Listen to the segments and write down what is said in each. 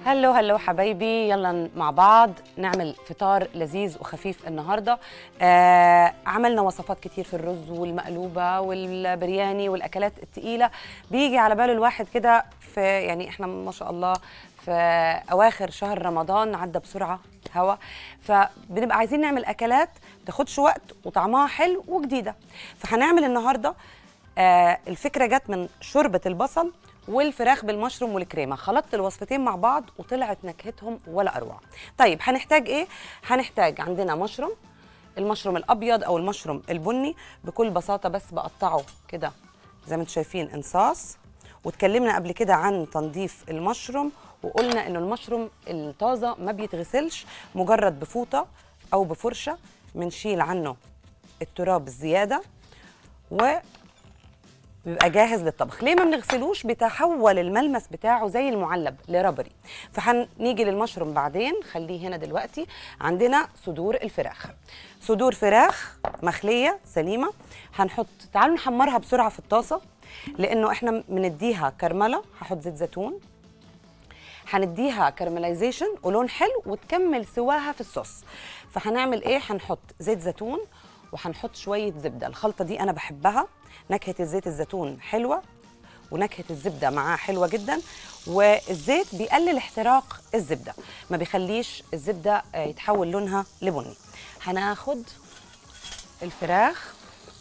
هلو هلو حبايبي يلا مع بعض نعمل فطار لذيذ وخفيف النهارده آه عملنا وصفات كتير في الرز والمقلوبه والبرياني والاكلات التقيله بيجي على بال الواحد كده في يعني احنا ما شاء الله في اواخر شهر رمضان عدى بسرعه هوا فبنبقى عايزين نعمل اكلات تاخدش وقت وطعمها حلو وجديده فهنعمل النهارده آه الفكره جت من شوربه البصل والفراخ بالمشروم والكريمه خلطت الوصفتين مع بعض وطلعت نكهتهم ولا اروع طيب هنحتاج ايه هنحتاج عندنا مشروم المشروم الابيض او المشروم البني بكل بساطه بس بقطعه كده زي ما انتم شايفين انصاص واتكلمنا قبل كده عن تنظيف المشروم وقلنا انه المشروم الطازه ما بيتغسلش مجرد بفوطه او بفرشه بنشيل عنه التراب الزياده و بيبقى جاهز للطبخ ليه ما بنغسلوش بيتحول الملمس بتاعه زي المعلب لربري فهنيجي للمشروم بعدين خليه هنا دلوقتي عندنا صدور الفراخ صدور فراخ مخليه سليمه هنحط تعالوا نحمرها بسرعه في الطاسه لانه احنا بنديها كرمله هحط زيت زيتون هنديها كرملايزيشن ولون حلو وتكمل سواها في الصوص فهنعمل ايه هنحط زيت زيتون وهنحط شويه زبده الخلطه دي انا بحبها نكهه الزيت الزيتون حلوه ونكهه الزبده معاه حلوه جدا والزيت بيقلل احتراق الزبده ما بيخليش الزبده يتحول لونها لبني هناخد الفراخ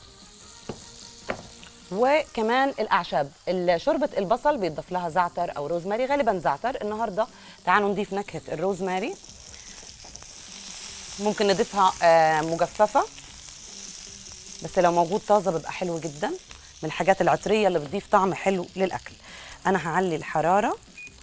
وكمان الاعشاب شوربه البصل بيضاف لها زعتر او روزماري غالبا زعتر النهارده تعالوا نضيف نكهه الروزماري ممكن نضيفها مجففه بس لو موجود طازه بيبقى حلو جدا من الحاجات العطريه اللي بتضيف طعم حلو للاكل انا هعلي الحراره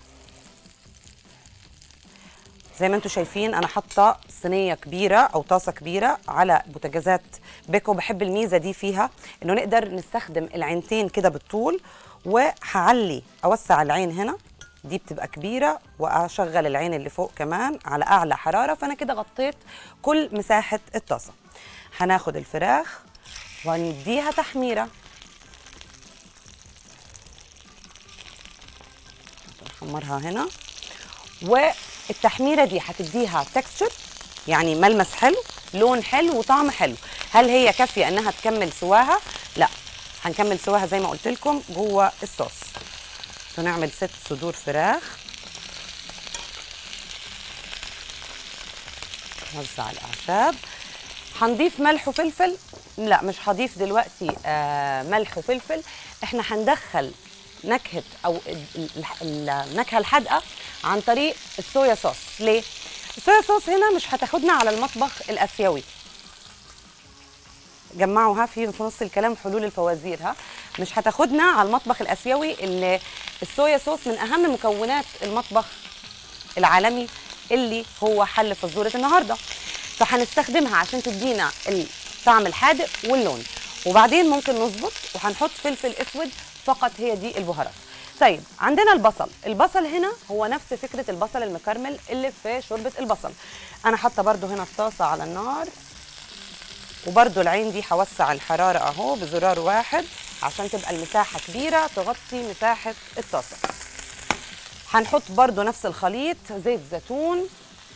زي ما انتم شايفين انا حاطه صينيه كبيره او طاسه كبيره على بوتاجازات بيكو بحب الميزه دي فيها انه نقدر نستخدم العينتين كده بالطول وهعلي اوسع العين هنا دي بتبقى كبيره واشغل العين اللي فوق كمان على اعلى حراره فانا كده غطيت كل مساحه الطاسه هناخد الفراخ ونديها تحميره نحمرها هنا والتحميره دي هتديها تكستشر يعني ملمس حلو لون حلو وطعم حلو هل هي كافيه انها تكمل سواها لا هنكمل سواها زي ما قلت لكم جوه الصوص ونعمل ست صدور فراخ نوزع الاعشاب هنضيف ملح وفلفل لا مش هضيف دلوقتي آه ملح وفلفل احنا هندخل نكهه او النكهه الحادقه عن طريق الصويا صوص ليه الصويا صوص هنا مش هتاخدنا على المطبخ الاسيوي جمعوا ها في في نص الكلام حلول الفوازير ها مش هتاخدنا على المطبخ الاسيوي اللي الصويا صوص من اهم مكونات المطبخ العالمي اللي هو حل فزوره النهارده فهنستخدمها عشان تدينا الطعم الحادق واللون وبعدين ممكن نظبط وهنحط فلفل اسود فقط هي دي البهارات طيب عندنا البصل البصل هنا هو نفس فكره البصل المكرمل اللي في شوربه البصل انا حاطه برده هنا الطاسه على النار وبرده العين دي هوسع الحراره اهو بزرار واحد عشان تبقى المساحه كبيره تغطي مساحه الطاسه هنحط برده نفس الخليط زيت زيتون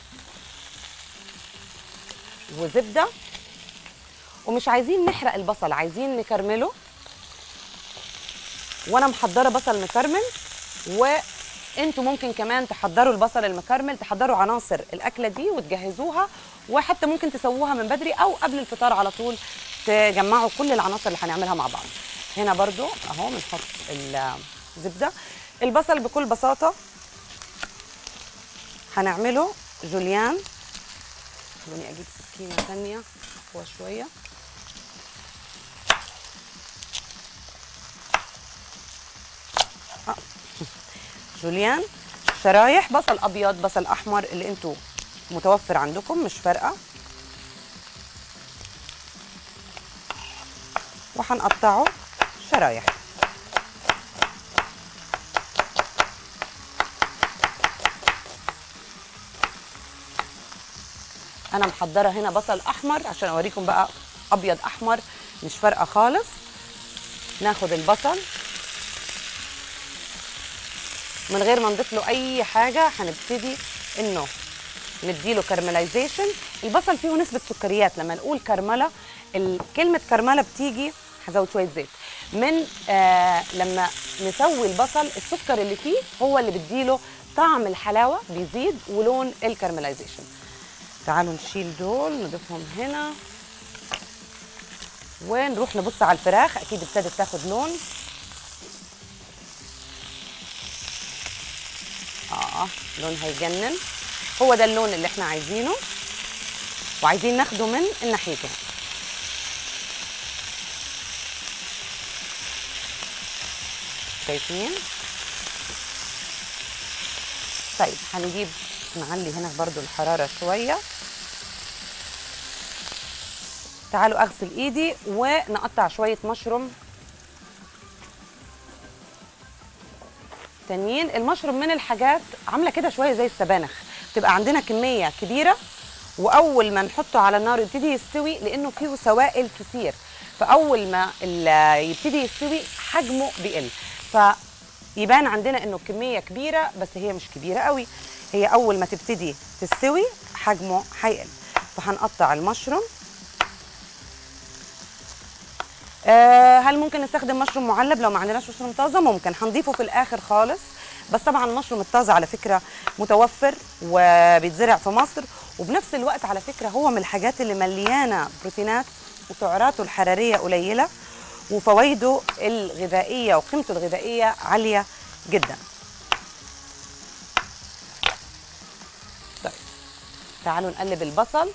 وزبده ومش عايزين نحرق البصل عايزين نكرمله وانا محضره بصل مكرمل وانتوا ممكن كمان تحضروا البصل المكرمل تحضروا عناصر الاكله دي وتجهزوها وحتى ممكن تسووها من بدري او قبل الفطار على طول تجمعوا كل العناصر اللي هنعملها مع بعض هنا برضو اهو بنحط الزبده البصل بكل بساطه هنعمله جوليان خلوني اجيب سكينه ثانيه اقوى شويه آه. جوليان شرايح بصل ابيض بصل احمر اللي انتوا متوفر عندكم مش فارقه وهنقطعه شرايح انا محضره هنا بصل احمر عشان اوريكم بقى ابيض احمر مش فارقه خالص ناخد البصل من غير ما نضيف له اي حاجه هنبتدي انه نديله كارملايزيشن البصل فيه نسبه سكريات لما نقول كرمله ال- كلمه كرمله بتيجي هزود شويه زيت من آه لما نسوي البصل السكر اللي فيه هو اللي بيديله طعم الحلاوه بيزيد ولون الكارملايزيشن تعالوا نشيل دول نضيفهم هنا ونروح نبص على الفراخ اكيد ابتدت تاخد لون اه لون هيجنن هو ده اللون اللي احنا عايزينه وعايزين ناخده من ناحيته شايفين طيب هنجيب نعلي هنا برضو الحرارة شوية تعالوا اغسل ايدي ونقطع شوية مشروم تانيين المشروم من الحاجات عامله كده شويه زي السبانخ تبقى عندنا كميه كبيره واول ما نحطه على النار يبتدي يستوي لانه فيه سوائل كتير فاول ما ال- يبتدي يستوي حجمه بيقل فيبان عندنا انه كميه كبيره بس هي مش كبيره قوي هي اول ما تبتدي تستوي حجمه هيقل فهنقطع المشروم آه، هل ممكن نستخدم مشروم معلب لو ما عندناش مشروم طازه ممكن هنضيفه في الاخر خالص بس طبعا المشروم الطازه على فكره متوفر وبيتزرع في مصر وبنفس الوقت على فكره هو من الحاجات اللي مليانه بروتينات وسعراته الحراريه قليله وفوائده الغذائيه وقيمته الغذائيه عاليه جدا طيب تعالوا نقلب البصل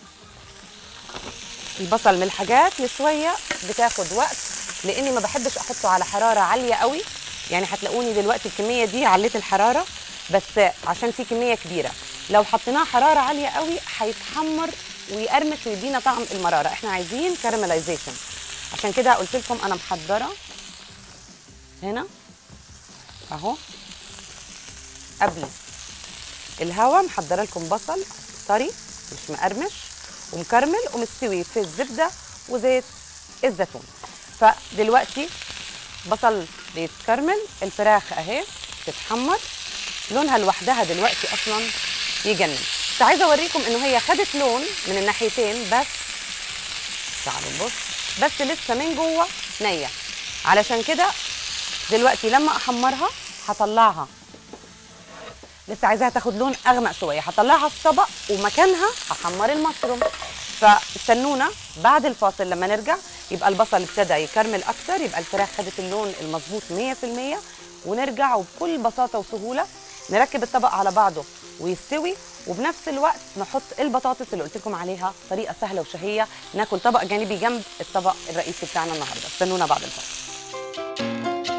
البصل من الحاجات اللي شويه بتاخد وقت لاني ما بحبش احطه على حراره عاليه قوي يعني هتلاقوني دلوقتي الكميه دي عليت الحراره بس عشان في كميه كبيره لو حطيناه حراره عاليه قوي هيتحمر ويقرمش ويدينا طعم المراره احنا عايزين كارملايزيشن عشان كده قلت لكم انا محضره هنا اهو قبل الهوا محضره لكم بصل طري مش مقرمش ومكرمل ومستوي في الزبده وزيت الزيتون فدلوقتي بصل بيتكرمل الفراخ اهي تتحمر لونها لوحدها دلوقتي اصلا يجنن بس عايزه اوريكم انه هي خدت لون من الناحيتين بس تعالوا نبص بس لسه من جوه نيه علشان كده دلوقتي لما احمرها هطلعها لسه عايزاها تاخد لون اغمق شويه هطلعها في طبق ومكانها هحمر المشروم فاستنونا بعد الفاصل لما نرجع يبقى البصل ابتدى يكرمل اكتر يبقى الفراخ خدت اللون المظبوط 100% ونرجع وبكل بساطه وسهوله نركب الطبق على بعضه ويستوي وبنفس الوقت نحط البطاطس اللي قلت لكم عليها طريقه سهله وشهيه ناكل طبق جانبي جنب الطبق الرئيسي بتاعنا النهارده استنونا بعد الفاصل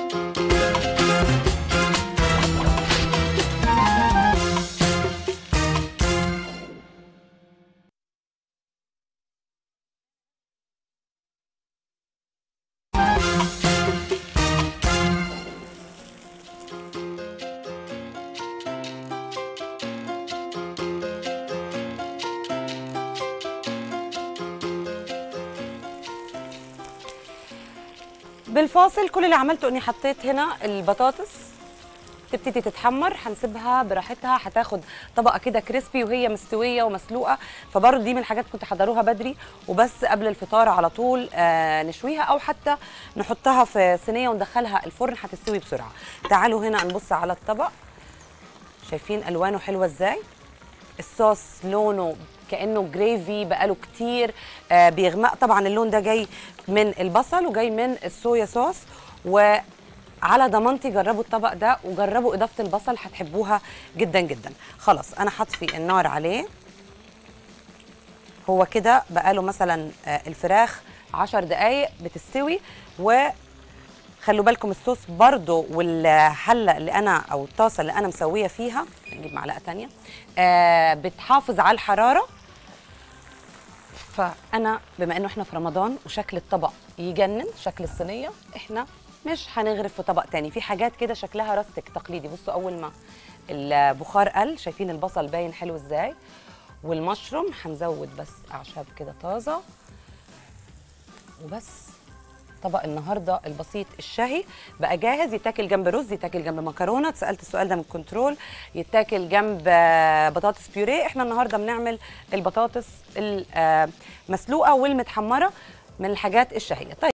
بالفاصل كل اللي عملته اني حطيت هنا البطاطس تبتدي تتحمر هنسيبها براحتها هتاخد طبقه كده كريسبي وهي مستويه ومسلوقه فبرضه دي من الحاجات كنت حضروها بدري وبس قبل الفطار على طول آه نشويها او حتى نحطها في صينيه وندخلها الفرن هتستوي بسرعه تعالوا هنا نبص على الطبق شايفين الوانه حلوه ازاي الصوص لونه كانه جريفي بقاله كتير آه بيغمق طبعا اللون ده جاي من البصل وجاي من الصويا صوص وعلى ضمانتي جربوا الطبق ده وجربوا اضافه البصل هتحبوها جدا جدا خلاص انا هطفي النار عليه هو كده بقاله مثلا آه الفراخ عشر دقايق بتستوي و خلوا بالكم الصوص برضو والحله اللي انا او الطاسه اللي انا مسويه فيها نجيب معلقه تانية آه بتحافظ على الحراره فانا بما انه احنا في رمضان وشكل الطبق يجنن شكل الصينيه احنا مش هنغرف في طبق تاني في حاجات كده شكلها راستك تقليدي بصوا اول ما البخار قل شايفين البصل باين حلو ازاي والمشروم هنزود بس اعشاب كده طازه وبس طبق النهارده البسيط الشهي بقى جاهز يتاكل جنب رز يتاكل جنب مكرونه اتسالت السؤال ده من كنترول يتاكل جنب آه، بطاطس بيوريه احنا النهارده بنعمل البطاطس المسلوقه والمتحمره من الحاجات الشهيه طيب